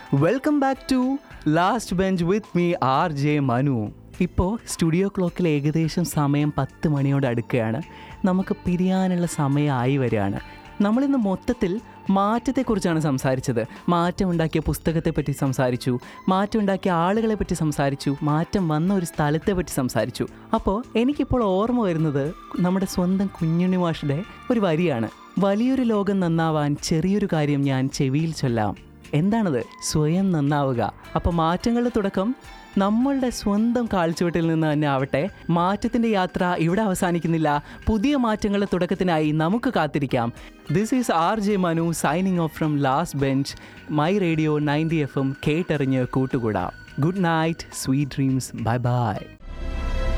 welcome back to last bench with me R J Manu ഇപ്പോൾ studio ക്ലോക്കിൽ ഏകദേശം സമയം പത്ത് മണിയോട് അടുക്കുകയാണ് നമുക്ക് പിരിയാനുള്ള സമയമായി വരികയാണ് നമ്മളിന്ന് മൊത്തത്തിൽ മാറ്റത്തെക്കുറിച്ചാണ് സംസാരിച്ചത് മാറ്റം ഉണ്ടാക്കിയ പുസ്തകത്തെ പറ്റി സംസാരിച്ചു മാറ്റം ഉണ്ടാക്കിയ ആളുകളെ പറ്റി സംസാരിച്ചു മാറ്റം വന്ന ഒരു സ്ഥലത്തെ പറ്റി സംസാരിച്ചു അപ്പോൾ എനിക്കിപ്പോൾ ഓർമ്മ വരുന്നത് നമ്മുടെ സ്വന്തം കുഞ്ഞുണ്ണി മാഷുടെ ഒരു വരിയാണ് വലിയൊരു ലോകം നന്നാവാൻ ചെറിയൊരു കാര്യം ഞാൻ ചെവിയിൽ ചൊല്ലാം എന്താണത് സ്വയം നന്നാവുക അപ്പോൾ മാറ്റങ്ങളുടെ തുടക്കം നമ്മളുടെ സ്വന്തം കാഴ്ചവെട്ടിൽ നിന്ന് തന്നെ ആവട്ടെ മാറ്റത്തിൻ്റെ യാത്ര ഇവിടെ അവസാനിക്കുന്നില്ല പുതിയ മാറ്റങ്ങളുടെ തുടക്കത്തിനായി നമുക്ക് കാത്തിരിക്കാം this is R J Manu signing off from last bench my radio ninety F M കേട്ടറിഞ്ഞ് കൂട്ടുകൂടാം good night sweet dreams bye by